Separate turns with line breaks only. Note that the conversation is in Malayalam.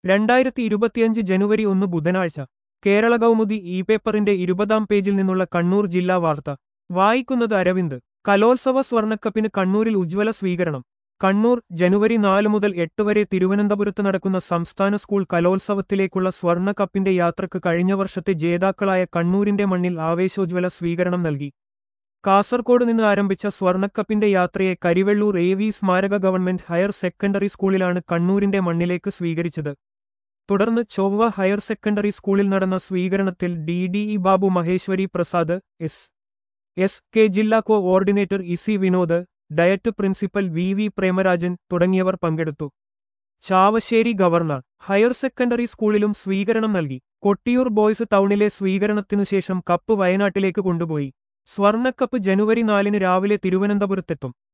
രണ്ടായിരത്തി ഇരുപത്തിയഞ്ച് ജനുവരി ഒന്ന് ബുധനാഴ്ച കേരള കൗമുദി ഇ പേപ്പറിന്റെ ഇരുപതാം പേജിൽ നിന്നുള്ള കണ്ണൂർ ജില്ലാ വാർത്ത വായിക്കുന്നത് അരവിന്ദ് കലോത്സവ സ്വർണ്ണക്കപ്പിന് കണ്ണൂരിൽ ഉജ്ജ്വല സ്വീകരണം കണ്ണൂർ ജനുവരി നാല് മുതൽ എട്ട് വരെ തിരുവനന്തപുരത്ത് നടക്കുന്ന സംസ്ഥാന സ്കൂൾ കലോത്സവത്തിലേക്കുള്ള സ്വർണ്ണക്കപ്പിന്റെ യാത്രക്ക് കഴിഞ്ഞ വർഷത്തെ ജേതാക്കളായ കണ്ണൂരിന്റെ മണ്ണിൽ ആവേശോജ്വല സ്വീകരണം നൽകി കാസർകോട് നിന്ന് ആരംഭിച്ച സ്വർണ്ണക്കപ്പിന്റെ യാത്രയെ കരിവെള്ളൂർ എ വി സ്മാരക ഗവൺമെന്റ് ഹയർ സെക്കൻഡറി സ്കൂളിലാണ് കണ്ണൂരിന്റെ മണ്ണിലേക്ക് സ്വീകരിച്ചത് തുടർന്ന് ചൊവ്വ ഹയർ സെക്കൻഡറി സ്കൂളിൽ നടന്ന സ്വീകരണത്തിൽ D D E Babu Maheshwari Prasad S S K ജില്ലാ coordinator E C Vinod DIET principal V V Premarajan തുടങ്ങിയവർ പങ്കെടുത്തു ചാവശ്ശേരി ഗവർണർ ഹയർ സെക്കൻഡറി സ്കൂളിലും സ്വീകരണം നൽകി കൊട്ടിയൂർ ബോയ്സ് ടൗണിലെ സ്വീകരണത്തിനുശേഷം കപ്പ് വയനാട്ടിലേക്ക് കൊണ്ടുപോയി സ്വർണ്ണക്കപ്പ് ജനുവരി നാലിന് രാവിലെ തിരുവനന്തപുരത്തെത്തും